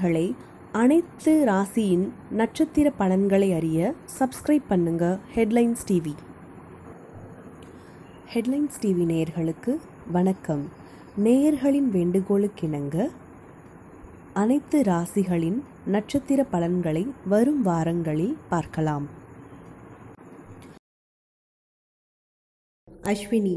நேயர்களே அனைத்து ராசியின் நட்சத்திர பலன்களை அறிய சப்ஸ்கிரைப் பண்ணுங்க ஹெட்லைன்ஸ் டிவி ஹெட்லைன்ஸ் டிவி நேயர்களுக்கு வணக்கம் நேயர்களின் வேண்டுகோளுக்கிணங்க அனைத்து ராசிகளின் நட்சத்திர பலன்களை வரும் வாரங்களில் பார்க்கலாம் அஸ்வினி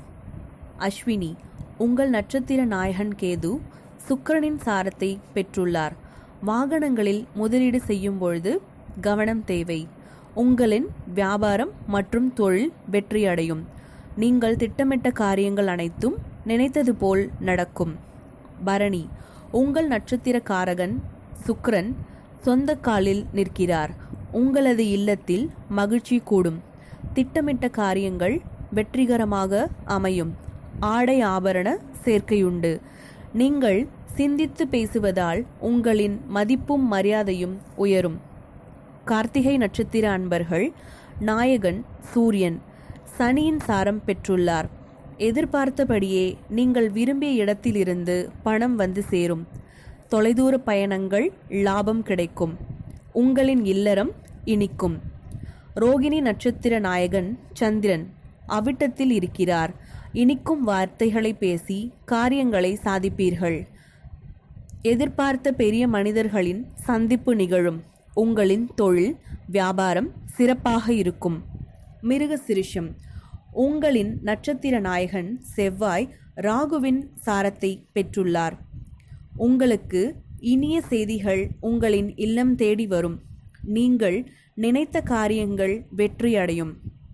அஸ்வினி உங்கள் நட்சத்திர நாயகன் கேது சுக்கிரனின் சாரத்தை பெற்றுள்ளார் வாகனங்களில் முதலீடு செய்யும் பொழுது கவனம் தேவை உங்களின் வியாபாரம் மற்றும் தொழில் வெற்றியடையும் நீங்கள் திட்டமிட்ட காரியங்கள் அனைத்தும் நினைத்தது போல் நடக்கும் பரணி உங்கள் நட்சத்திர காரகன் சுக்கிரன் சொந்த காலில் நிற்கிறார் உங்களது இல்லத்தில் மகிழ்ச்சி கூடும் திட்டமிட்ட காரியங்கள் வெற்றிகரமாக அமையும் ஆடை ஆபரண சேர்க்கையுண்டு நீங்கள் சிந்தித்து பேசுவதால் உங்களின் மதிப்பும் மரியாதையும் உயரும் கார்த்திகை நட்சத்திர அன்பர்கள் நாயகன் சூரியன் சனியின் சாரம் பெற்றுள்ளார் எதிர்பார்த்தபடியே நீங்கள் விரும்பிய இடத்திலிருந்து பணம் வந்து சேரும் தொலைதூர பயணங்கள் லாபம் கிடைக்கும் உங்களின் இல்லறம் இனிக்கும் ரோகிணி நட்சத்திர நாயகன் சந்திரன் அவிட்டத்தில் இருக்கிறார் இனிக்கும் வார்த்தைகளை பேசி காரியங்களை சாதிப்பீர்கள் எதிர்பார்த்த பெரிய மனிதர்களின் சந்திப்பு நிகழும் உங்களின் தொழில் வியாபாரம் சிறப்பாக இருக்கும் மிருக சிருஷம் உங்களின் நட்சத்திர நாயகன் செவ்வாய் ராகுவின் சாரத்தை பெற்றுள்ளார் உங்களுக்கு இனிய செய்திகள் உங்களின் இல்லம் தேடி வரும் நீங்கள் நினைத்த காரியங்கள் வெற்றியடையும்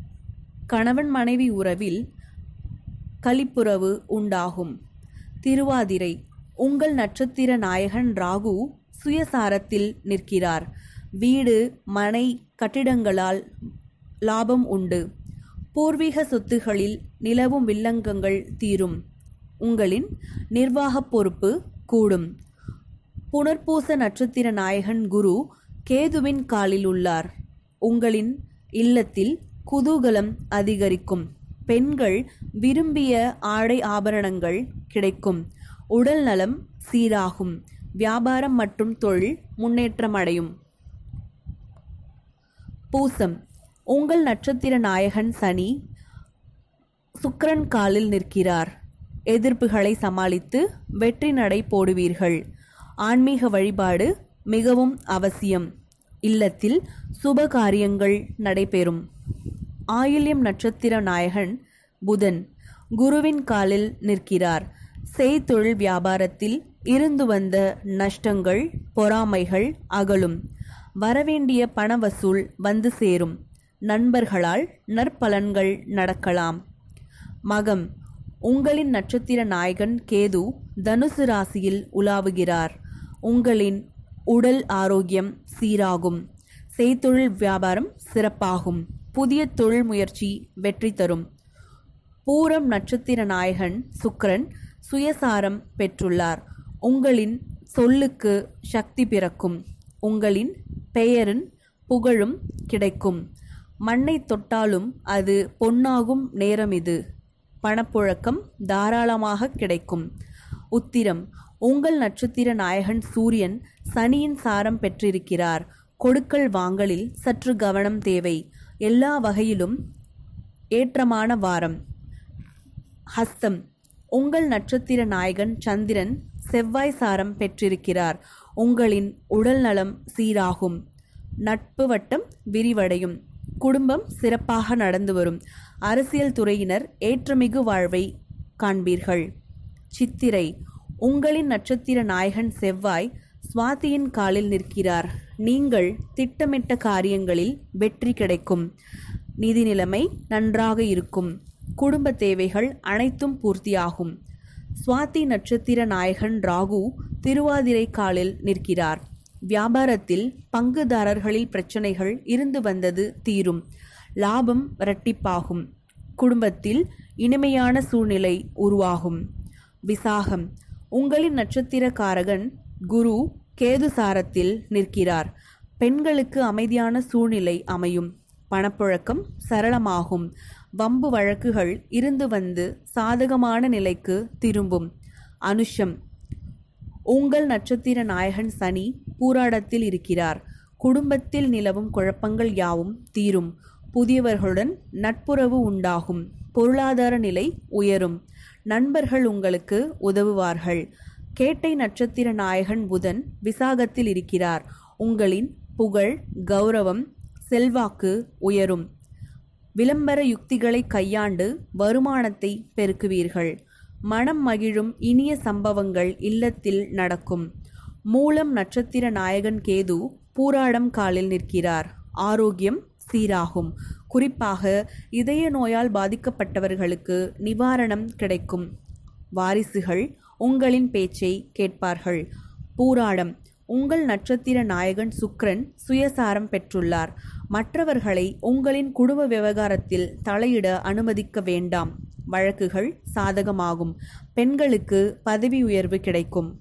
கணவன் மனைவி உறவில் கலிப்புறவு உண்டாகும் திருவாதிரை உங்கள் நட்சத்திர நாயகன் ராகு சுயசாரத்தில் நிற்கிறார் வீடு மனை கட்டிடங்களால் லாபம் உண்டு பூர்வீக சொத்துகளில் நிலவும் வில்லங்கங்கள் தீரும் உங்களின் நிர்வாகப் பொறுப்பு கூடும் புனர்பூச நட்சத்திர நாயகன் குரு கேதுவின் காலில் உள்ளார் உங்களின் இல்லத்தில் குதூகலம் அதிகரிக்கும் பெண்கள் விரும்பிய ஆடை ஆபரணங்கள் கிடைக்கும் உடல் நலம் சீராகும் வியாபாரம் மற்றும் தொழில் முன்னேற்றமடையும் பூசம் உங்கள் நட்சத்திர நாயகன் சனி சுக்கிரன் காலில் நிற்கிறார் எதிர்ப்புகளை சமாளித்து வெற்றி நடை போடுவீர்கள் ஆன்மீக வழிபாடு மிகவும் அவசியம் இல்லத்தில் சுப காரியங்கள் நடைபெறும் ஆயில்யம் நட்சத்திர நாயகன் புதன் குருவின் காலில் நிற்கிறார் செய்தொழில் வியாபாரத்தில் இருந்து வந்த நஷ்டங்கள் பொறாமைகள் அகலும் வரவேண்டிய பண வசூல் வந்து சேரும் நண்பர்களால் நற்பலன்கள் நடக்கலாம் மகம் உங்களின் நட்சத்திர நாயகன் கேது தனுசு ராசியில் உலாவுகிறார் உங்களின் உடல் ஆரோக்கியம் சீராகும் செய்தொழில் வியாபாரம் சிறப்பாகும் புதிய தொழில் முயற்சி வெற்றி தரும் பூரம் நட்சத்திர நாயகன் சுக்கிரன் சுயசாரம் பெற்றுள்ளார் உங்களின் சொல்லுக்கு சக்தி பிறக்கும் உங்களின் பெயரின் புகழும் கிடைக்கும் மண்ணை தொட்டாலும் அது பொன்னாகும் நேரம் இது பணப்புழக்கம் தாராளமாக கிடைக்கும் உத்திரம் உங்கள் நட்சத்திர நாயகன் சூரியன் சனியின் சாரம் பெற்றிருக்கிறார் கொடுக்கல் வாங்கலில் சற்று கவனம் தேவை எல்லா வகையிலும் ஏற்றமான வாரம் ஹஸ்தம் உங்கள் நட்சத்திர நாயகன் சந்திரன் செவ்வாய் சாரம் பெற்றிருக்கிறார் உங்களின் உடல் நலம் சீராகும் நட்பு வட்டம் விரிவடையும் குடும்பம் சிறப்பாக நடந்து வரும் அரசியல் துறையினர் ஏற்றமிகு வாழ்வை காண்பீர்கள் சித்திரை உங்களின் நட்சத்திர நாயகன் செவ்வாய் சுவாதியின் காலில் நிற்கிறார் நீங்கள் திட்டமிட்ட காரியங்களில் வெற்றி கிடைக்கும் நிதி நிலைமை நன்றாக இருக்கும் குடும்ப தேவைகள் அனைத்தும் பூர்த்தியாகும் சுவாதி நட்சத்திர நாயகன் ராகு திருவாதிரை காலில் நிற்கிறார் வியாபாரத்தில் பங்குதாரர்களில் பிரச்சனைகள் இருந்து வந்தது தீரும் லாபம் இரட்டிப்பாகும் குடும்பத்தில் இனிமையான சூழ்நிலை உருவாகும் விசாகம் உங்களின் நட்சத்திரக்காரகன் குரு கேது சாரத்தில் நிற்கிறார் பெண்களுக்கு அமைதியான சூழ்நிலை அமையும் பணப்புழக்கம் சரளமாகும் வம்பு வழக்குகள் இருந்து வந்து சாதகமான நிலைக்கு திரும்பும் அனுஷம் உங்கள் நட்சத்திர நாயகன் சனி பூராடத்தில் இருக்கிறார் குடும்பத்தில் நிலவும் குழப்பங்கள் யாவும் தீரும் புதியவர்களுடன் நட்புறவு உண்டாகும் பொருளாதார நிலை உயரும் நண்பர்கள் உங்களுக்கு உதவுவார்கள் கேட்டை நட்சத்திர நாயகன் புதன் விசாகத்தில் இருக்கிறார் உங்களின் புகழ் கௌரவம் செல்வாக்கு உயரும் விளம்பர யுக்திகளை கையாண்டு வருமானத்தை பெருக்குவீர்கள் மனம் மகிழும் இனிய சம்பவங்கள் இல்லத்தில் நடக்கும் மூலம் நட்சத்திர நாயகன் கேது பூராடம் காலில் நிற்கிறார் ஆரோக்கியம் சீராகும் குறிப்பாக இதய நோயால் பாதிக்கப்பட்டவர்களுக்கு நிவாரணம் கிடைக்கும் வாரிசுகள் உங்களின் பேச்சை கேட்பார்கள் பூராடம் உங்கள் நட்சத்திர நாயகன் சுக்ரன் சுயசாரம் பெற்றுள்ளார் மற்றவர்களை உங்களின் குடும்ப விவகாரத்தில் தலையிட அனுமதிக்க வேண்டாம் வழக்குகள் சாதகமாகும் பெண்களுக்கு பதவி உயர்வு கிடைக்கும்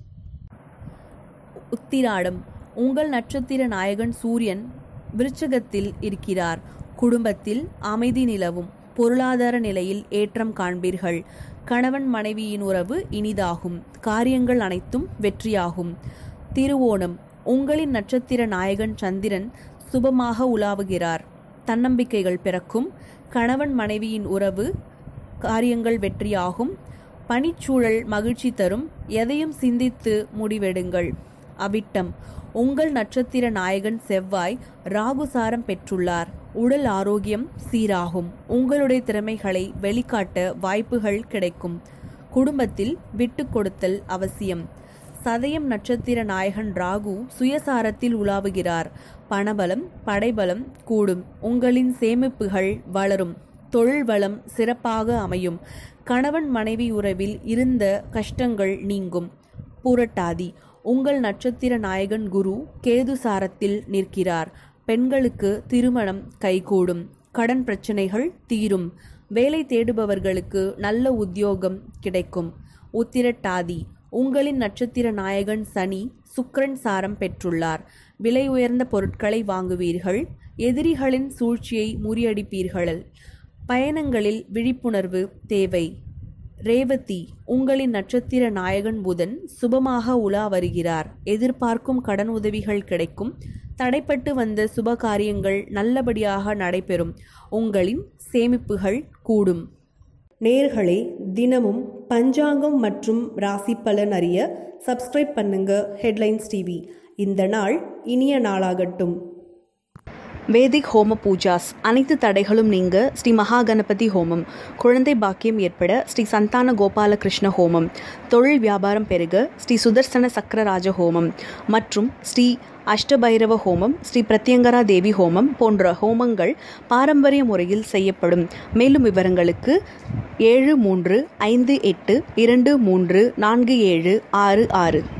உத்திராடம் உங்கள் நட்சத்திர நாயகன் சூரியன் விருச்சகத்தில் இருக்கிறார் குடும்பத்தில் அமைதி நிலவும் பொருளாதார நிலையில் ஏற்றம் காண்பீர்கள் கணவன் மனைவியின் உறவு இனிதாகும் காரியங்கள் அனைத்தும் வெற்றியாகும் திருவோணம் உங்களின் நட்சத்திர நாயகன் சந்திரன் சுபமாக உலாவுகிறார் தன்னம்பிக்கைகள் பிறக்கும் கணவன் மனைவியின் உறவு காரியங்கள் வெற்றியாகும் பணிச்சூழல் மகிழ்ச்சி தரும் எதையும் சிந்தித்து முடிவெடுங்கள் அவிட்டம் உங்கள் நட்சத்திர நாயகன் செவ்வாய் ராகுசாரம் பெற்றுள்ளார் உடல் ஆரோக்கியம் சீராகும் உங்களுடைய திறமைகளை வெளிக்காட்ட வாய்ப்புகள் கிடைக்கும் குடும்பத்தில் விட்டு கொடுத்தல் அவசியம் சதயம் நட்சத்திர நாயகன் ராகு சுயசாரத்தில் உலாவுகிறார் பணபலம் படைபலம் கூடும் உங்களின் சேமிப்புகள் வளரும் தொழில் வளம் சிறப்பாக அமையும் கணவன் மனைவி உறவில் இருந்த கஷ்டங்கள் நீங்கும் பூரட்டாதி உங்கள் நட்சத்திர நாயகன் குரு கேது சாரத்தில் நிற்கிறார் பெண்களுக்கு திருமணம் கைகூடும் கடன் பிரச்சனைகள் தீரும் வேலை தேடுபவர்களுக்கு நல்ல உத்தியோகம் கிடைக்கும் உத்திரட்டாதி உங்களின் நட்சத்திர நாயகன் சனி சுக்கிரன் சாரம் பெற்றுள்ளார் விலை உயர்ந்த பொருட்களை வாங்குவீர்கள் எதிரிகளின் சூழ்ச்சியை முறியடிப்பீர்கள் பயணங்களில் விழிப்புணர்வு தேவை ரேவதி உங்களின் நட்சத்திர நாயகன் புதன் சுபமாக உலா வருகிறார் எதிர்பார்க்கும் கடன் உதவிகள் கிடைக்கும் தடைப்பட்டு வந்த சுப காரியங்கள் நல்லபடியாக நடைபெறும் உங்களின் சேமிப்புகள் கூடும் நேர்களே தினமும் பஞ்சாங்கம் மற்றும் ராசி பலன் அறிய சப்ஸ்கிரைப் பண்ணுங்க ஹெட்லைன்ஸ் டிவி இந்த நாள் இனிய நாளாகட்டும் வேதிக் ஹோம பூஜாஸ் அனைத்து தடைகளும் நீங்க ஸ்ரீ மகா கணபதி ஹோமம் குழந்தை பாக்கியம் ஏற்பட ஸ்ரீ சந்தான கோபால கிருஷ்ண ஹோமம் தொழில் வியாபாரம் பெருக ஸ்ரீ சுதர்சன சக்கரராஜ ஹோமம் மற்றும் ஸ்ரீ அஷ்டபைரவ ஹோமம் ஸ்ரீ பிரத்யங்கரா தேவி ஹோமம் போன்ற ஹோமங்கள் பாரம்பரிய முறையில் செய்யப்படும் மேலும் விவரங்களுக்கு ஏழு மூன்று ஐந்து எட்டு இரண்டு மூன்று நான்கு ஏழு ஆறு ஆறு